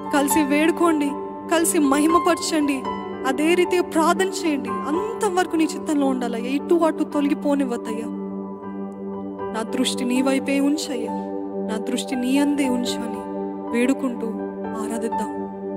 కలిసి వేడుకోండి కలిసి మహిమపరచండి అదే రీతిగా ప్రార్థన చేయండి అంతవరకు నీ చిత్తంలో ఉండాలయ్యా ఇటు అటు తొలగిపోనివ్వద్దయ్యా నా దృష్టి నీ వైపే ఉంచయ్యా నా దృష్టి నీ అందే ఉంచని వేడుకుంటూ ఆరాధిద్దాం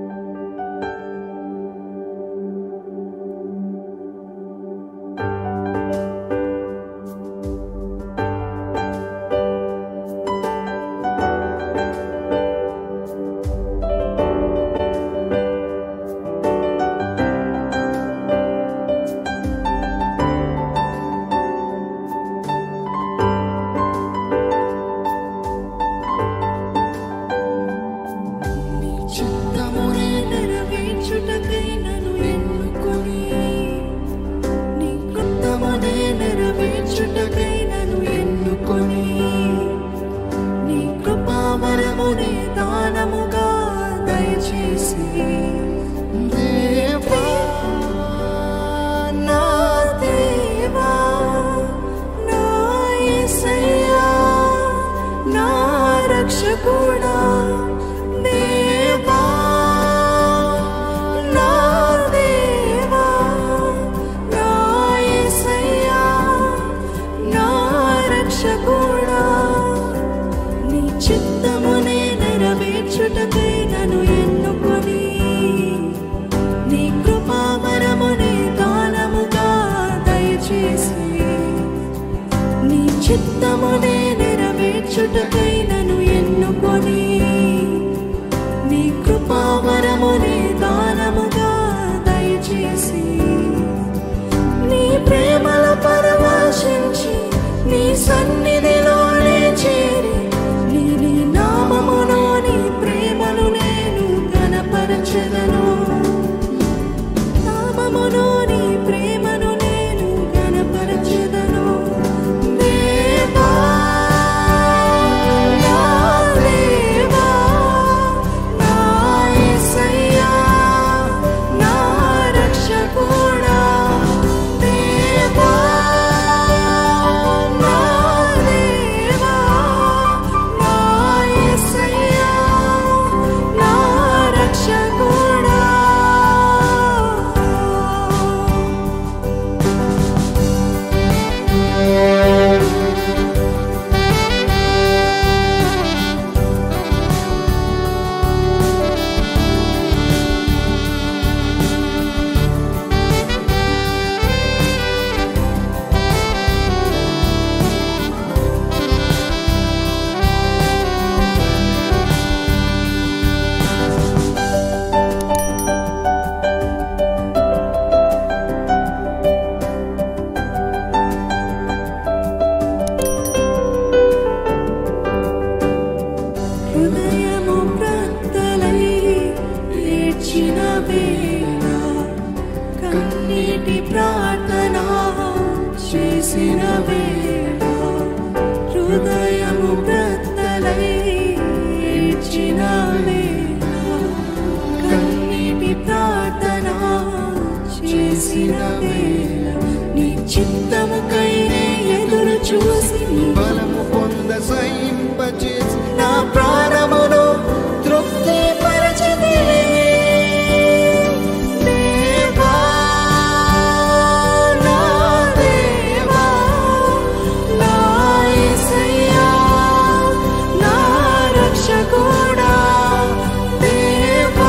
నీ చిత్తమునే నెరవేర్చుటకై నన్ను ఎన్నుకొని నీ కృతమునే నెరవేర్చుటకై నన్ను ఎన్నుకొని నీ కృపావరమునే దానముగా దయచేసి దేవా నా దేవా నా యేసయ్యా నా రక్షకుడా దేవా నా దేవా నా యేసయ్యా నా రక్షకుడా నీ చిత్తమునే నెరవేర్చుటకై నన్ను ఎన్నుకొని నీ కృపావరమునే దానముగా దయచేసి నీ చిత్తమునే నెరవేర్చుటకై నన్ను ఎన్నుకొని నీ కృపావరమునే దానముగా దయచేసి నీ ప్రేమల పరవశించి నీ సన్నిధిలోనే చేరి నీ నీ నామమును నీ ప్రేమను నేను గణపరచెదను నామమును నీ ప్రేమను నేను గణపరచెదను దేవా నా దేవా నా యేసయ్యా నా రక్షకుడా దేవా నా దేవా నా యేసయ్యా నా రక్షకుడా హృదయము ప్రత్తలై ఏడ్చిన వేళ కన్నీటి ప్రార్థన చేసిన వేళ హృదయము ప్రత్తలై ఏడ్చిన వేళ కన్నీటి ప్రార్థన చేసిన వేళ నీ చిత్తముకైనే ఎదురు చూసి నీ బలము పొంద సహింపచేసి నా ప్రాణమును తృప్తి పరచదివే దేవా నా దేవా నా యేసయ్యా నా రక్షకుడా దేవా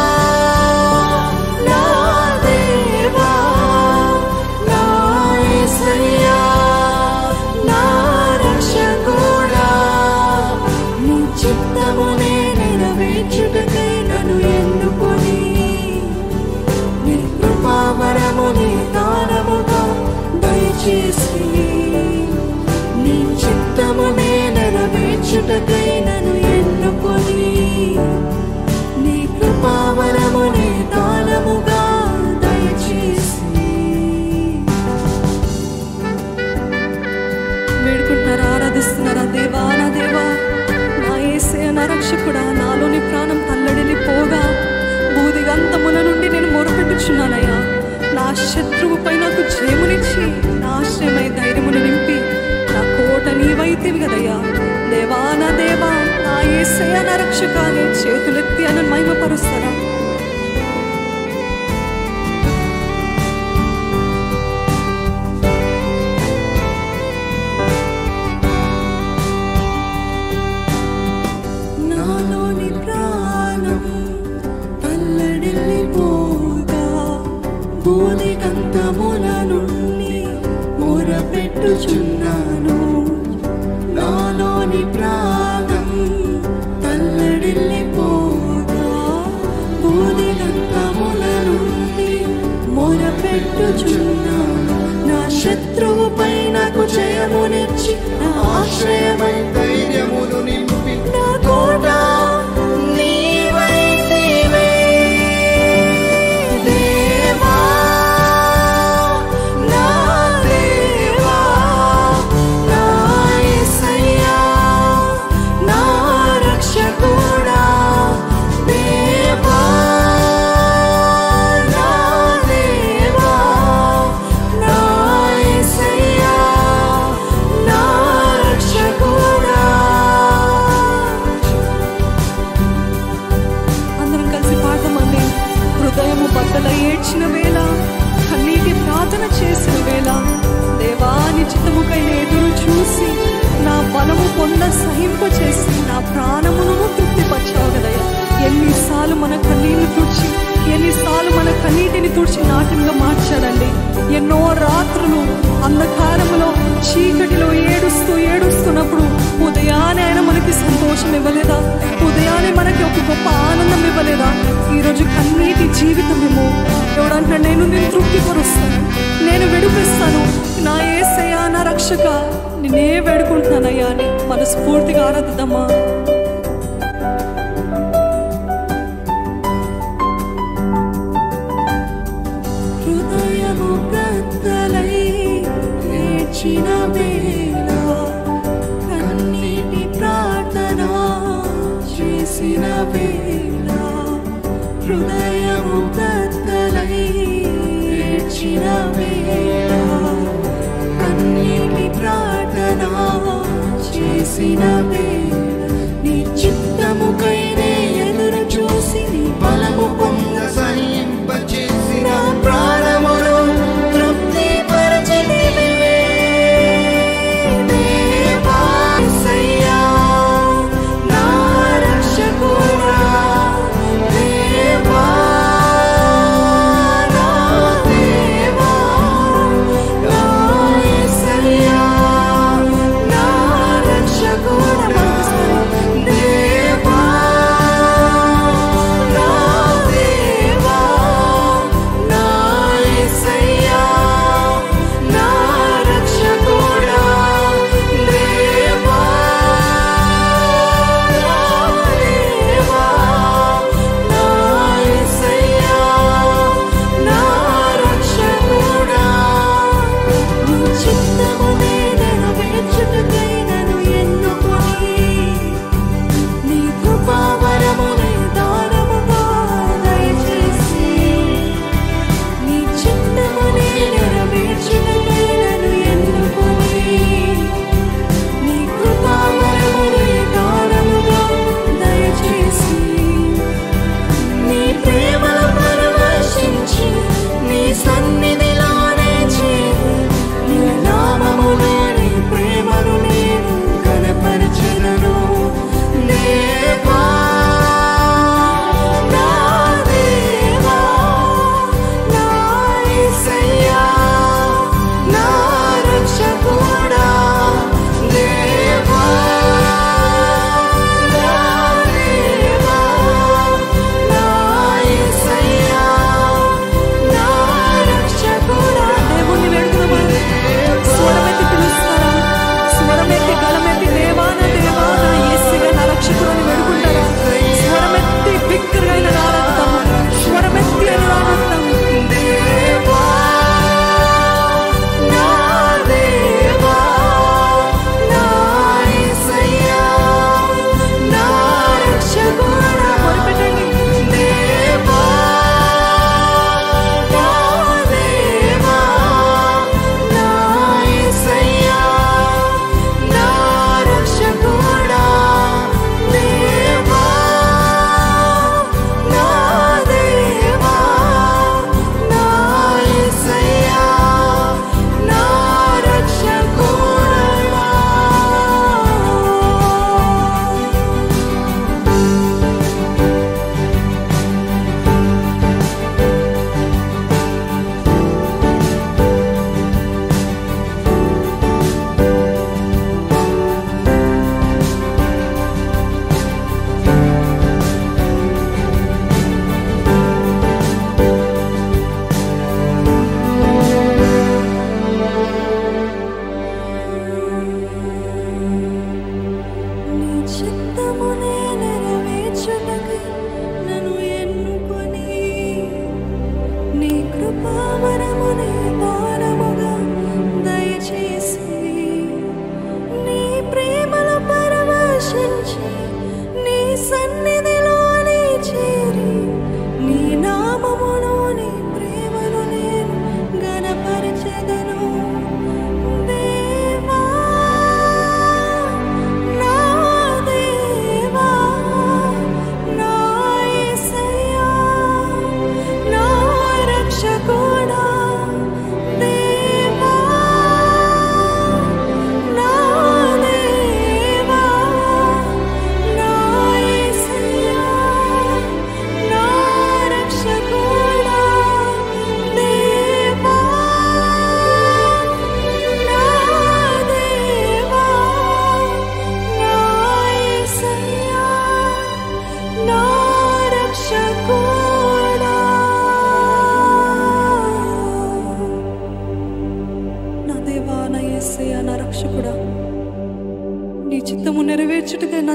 నా దేవా నా యేసయ్యా నా రక్షకుడా నీ చిత్తమునే నెరవేర్చుటకై నన్ను ఎన్నుకొని నీ కృపావరముని దానముగా దయచేసి నీ చిత్తమునే నెరవేర్చుటకై నన్ను ఎన్నుకొని నీ కృపావరముని దానముగా దయచేసి వేడుకుంటున్నారా ఆరాధిస్తున్నారా దేవా నా దేవా నా ఏసే నా రక్షకుడా నాలోని ప్రాణం తల్లడిల్లి పోగా బూదిగంతముల నుండి నేను మొరపెట్టుచున్నానయ్యా నా శత్రువుపై నాకు జయమునిచ్చి నా ఆశ్రయమై ధైర్యమును నింపి నా కోట నీవైతివి కదయ్యా దేవా నా దేవా నా ఏసయ్య నా రక్షకాన్ని చేతులెత్తి అని మహిమ తృప్తిపరుస్తారా నాలోని ప్రాణం తల్లడిల్లిపోగా బోధికంతముల నుండి మొరపెట్టుచున్నాను నాలోని ప్రాణం తల్లడిల్లిపోగా బోధికంతముల నుండి మొరపెట్టుచున్నాను నా శత్రువు పైనకు జయమునిచ్చి నా ఆశ్రయమై ధైర్యమును నింపి నా కోట నీవైతివే దేవా నా దేవా నా యేసయ్యా నా రక్షకుడా దేవా నా దేవా నా యేసయ్యా నా రక్షకుడా అందరం కలిసి పాడదామండి హృదయము బద్దల ఏడ్చిన వేళ కన్నీటి ప్రార్థన చేసిన వేళ దేవాని చిత్తముకై ఎదురు చూసి నా బలము పొంద సహింపు చేసి నా ప్రాణమును తృప్తిపరచావు కదయ్యా ఎన్నిసార్లు మన కన్నీళ్లు తుడిచి ఎన్నిసార్లు మన కన్నీటిని తుడిచి నాట్యంగా మార్చాడండి ఎన్నో రాత్రులు అంధకారములో చీకటిలో ఏడుస్తూ ఏడుస్తున్నప్పుడు ఉదయాన్నే ఆయన మనకి సంతోషం ఇవ్వలేదా ఉదయాన్నే మనకి ఒక గొప్ప ఆనందం ఇవ్వలేదా ఈరోజు కన్నీటి జీవితమేమో ఎవడంటే నేను నేను తృప్తిపరుస్తాను నేను విడిపిస్తాను నా ఏసయ్యా నా రక్షక నేనే వేడుకుంటున్నానయ్యా అని మనస్ఫూర్తిగా ఆరాధిద్దామా హృదయము గద్దలై ఏడ్చిన వేళ కన్నీటి ప్రార్థన చేసిన వేళ హృదయము గద్దలై ఏడ్చిన వేళ కన్నీటి ప్రార్థన చేసిన వేళ నీ చిత్తముకైనే ఎదురు చూసి నీ బలము పొంద సహింపచేసి నా ప్రాణమును తృప్తి పరచితివే. దేవా, యేసయ్యా, నా రక్షకుడా. దేవా, నా దేవా, నా యేసయ్యా, నా రక్షకుడా. దేవా,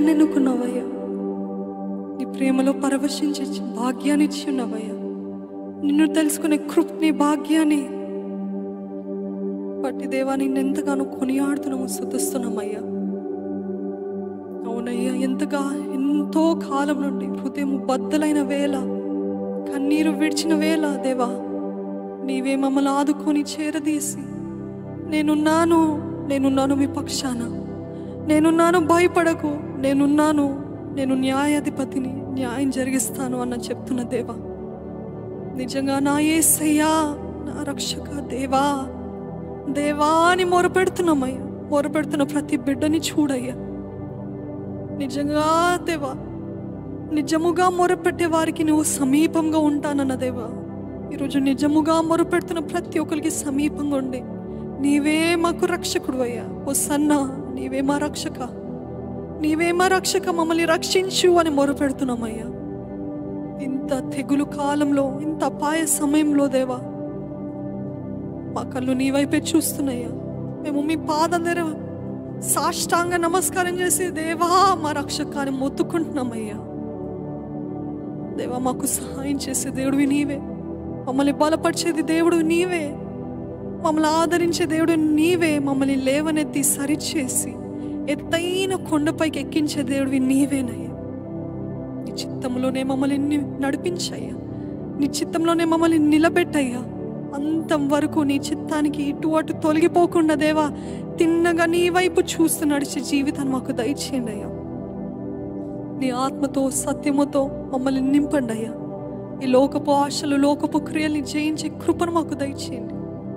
నన్ను ఎన్నుకున్నావయ్యా నీ ప్రేమలో పరవశించే భాగ్యాన్ని ఇచ్చి ఉన్నావయ్యా నిన్ను తెలుసుకునే కృప్ని భాగ్యాన్ని బట్టి దేవా నిన్ను ఎంతగానో కొనియాడుతున్నాము శుద్ధిస్తున్నామయ్యా అవునయ్యా ఎంతగా ఎంతో కాలం నుండి హృదయం బద్దలైన వేళ కన్నీరు విడిచిన వేళ దేవా నీవే మమ్మల్ని ఆదుకొని చేరదీసి నేనున్నాను నేనున్నాను మీ పక్షాన నేనున్నాను భయపడకు నేనున్నాను నేను న్యాయాధిపతిని న్యాయం జరిగిస్తాను అన్న చెప్తున్న దేవా నిజంగా నా ఏసయ్యా నా రక్షక దేవా దేవా అని మొరపెడుతున్నామయ్యా మొరపెడుతున్న ప్రతి బిడ్డని చూడయ్యా నిజంగా దేవా నిజముగా మొరపెట్టే వారికి నువ్వు సమీపంగా ఉంటానన్న దేవా ఈరోజు నిజముగా మొరపెడుతున్న ప్రతి ఒక్కరికి సమీపంగా ఉండి నీవే మాకు రక్షకుడు అయ్యా ఓ సన్న నీవే మా రక్షక నీవే మా రక్షక మమ్మల్ని రక్షించు అని మొరపెడుతున్నామయ్యా ఇంత తెగులు కాలంలో ఇంత అపాయ సమయంలో దేవా మా కళ్ళు నీ వైపే చూస్తున్నాయ్యా మేము మీ పాదం దగ్గర సాష్టాంగ నమస్కారం చేసి దేవా మా రక్షకాన్ని మొత్తుకుంటున్నామయ్యా దేవా మాకు సహాయం చేసే దేవుడివి నీవే మమ్మల్ని బలపరిచేది దేవుడు నీవే మమ్మల్ని ఆదరించే దేవుడు నీవే మమ్మల్ని లేవనెత్తి సరిచేసి ఎత్తైన కొండపైకి ఎక్కించే దేవుడివి నీవేనయ్యా నీ చిత్తంలోనే మమ్మల్ని ని- నడిపించయ్యా నీ చిత్తంలోనే మమ్మల్ని నిలబెట్టయ్యా అంతం వరకు నీ చిత్తానికి ఇటు అటు తొలగిపోకుండా దేవా తిన్నగా నీ వైపు చూస్తూ నడిచే జీవితాన్ని మాకు దయచేయండి అయ్యా నీ ఆత్మతో సత్యముతో మమ్మల్ని నింపండి అయ్యా ఈ లోకపు ఆశలు లోకపు క్రియల్ని జయించే కృపను మాకు దయచేయండి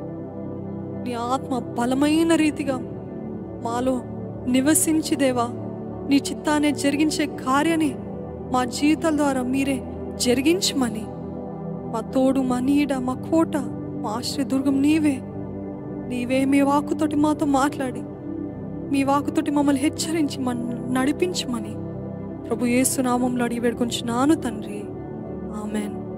నీ ఆత్మ బలమైన రీతిగా మాలో నివసించి దేవా నీ చిత్తాన్ని జరిగించే కార్యాన్ని మా జీవితాల ద్వారా మీరే జరిగించమని మా తోడు మా నీడ మా కోట మా ఆశ్రయదుర్గం నీవే నీవే మీ వాకుతోటి మాతో మాట్లాడి మీ వాకుతోటి మమ్మల్ని హెచ్చరించి మన నడిపించమని ప్రభు యేసు నామంలో అడిగి వేడుకొంచున్నాను తండ్రి ఆమెన్